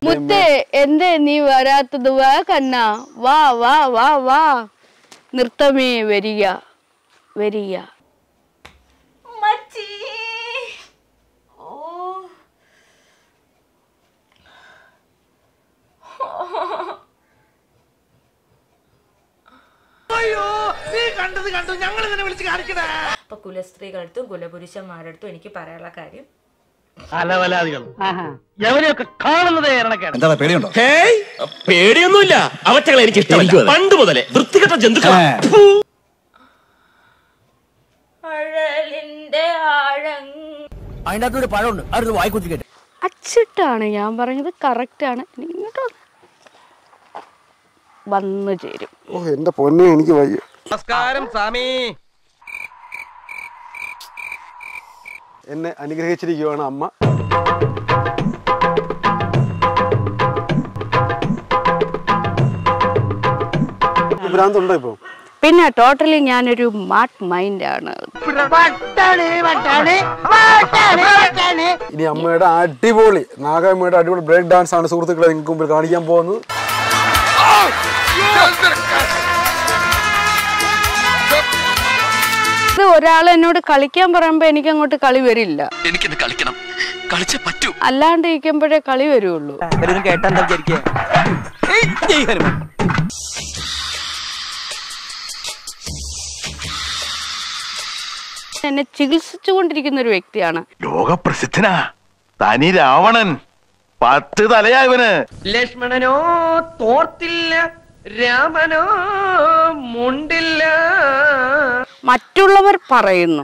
മുത്തേ എന്തേ നീ വരാത്തത് വാ കണ്ണ വാ വാ വാ വാ നൃത്തമേ വരിക വരിക മച്ചി ഓ അപ്പൊ കുലസ്ത്രീകളടുത്തും കുലപുരുഷന്മാരടുത്തും എനിക്ക് പറയാനുള്ള കാര്യം അലവലാദികൾ എവരെയൊക്കെ കാണുന്നതേ ഇറണക്കാണ് എന്താണ് പേടിയുണ്ടോ ഹേയ് പേടിയൊന്നുമില്ല അവറ്റകളെ എനിക്ക് ഇഷ്ടമല്ല പണ്ട് മുതലേ വൃത്തികെട്ട ജന്തുക്കളാ ഫു. അഴലിന്റെ ആഴങ് അതിനകത്തൊരു പഴമുണ്ട് അടുത്ത് വായിക്കുത്തി കേട്ട് അച്ചിട്ടാണ് ഞാൻ പറഞ്ഞത് കറക്റ്റാണ് ഇങ്ങോട്ട് വന്നു ചേരും ഓ എന്റെ പൊന്നെ എനിക്ക് വയ്യ നമസ്കാരം സ്വാമി എന്നെ അനുഗ്രഹിച്ചിരിക്കുകയാണ് അമ്മ ഭ്രാന്തുണ്ടോ ഇപ്പൊ പിന്നെ ടോട്ടലി ഞാനൊരു മാട്ട് മൈൻഡാണ് ഇനി അമ്മയുടെ അടിപൊളി നാഗമ്മയുടെ അടിപൊളി ബ്രേക്ക് ഡാൻസ് ആണ് സുഹൃത്തുക്കളെ നിങ്ങൾക്ക് മുമ്പിൽ കാണിക്കാൻ പോകുന്നത് ഇത് ഒരാൾ എന്നോട് കളിക്കാൻ പറയുമ്പോ എനിക്ക് അങ്ങോട്ട് കളി വരില്ല എനിക്കിന്ന് കളിക്കണം കളിച്ചേ പറ്റൂ അല്ലാണ്ട് ഇരിക്കുമ്പോഴേ കളി വരുള്ളൂ കേട്ടാ വിചാരിക്കുക എന്നെ ചികിത്സിച്ചുകൊണ്ടിരിക്കുന്ന ഒരു വ്യക്തിയാണ് ലോകപ്രസിദ്ധനാ തനി രാവണൻ പത്ത് തലയാ ഇവന് ലക്ഷ്മണനോ തോർത്തില്ല രാമനോ മുണ്ടില്ല മറ്റുള്ളവർ പറയുന്നു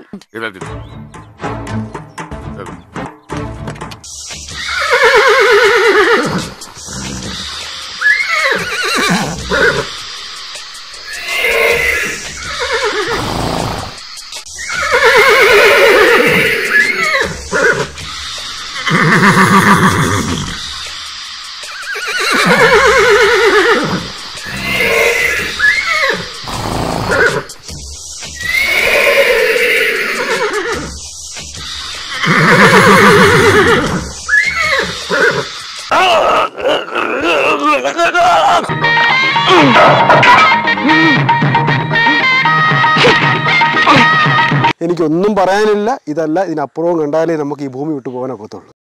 എനിക്കൊന്നും പറയാനില്ല ഇതല്ല ഇതിനപ്പുറവും കണ്ടാലേ നമുക്ക് ഈ ഭൂമി വിട്ടു പോകാനൊക്കത്തുള്ളൂ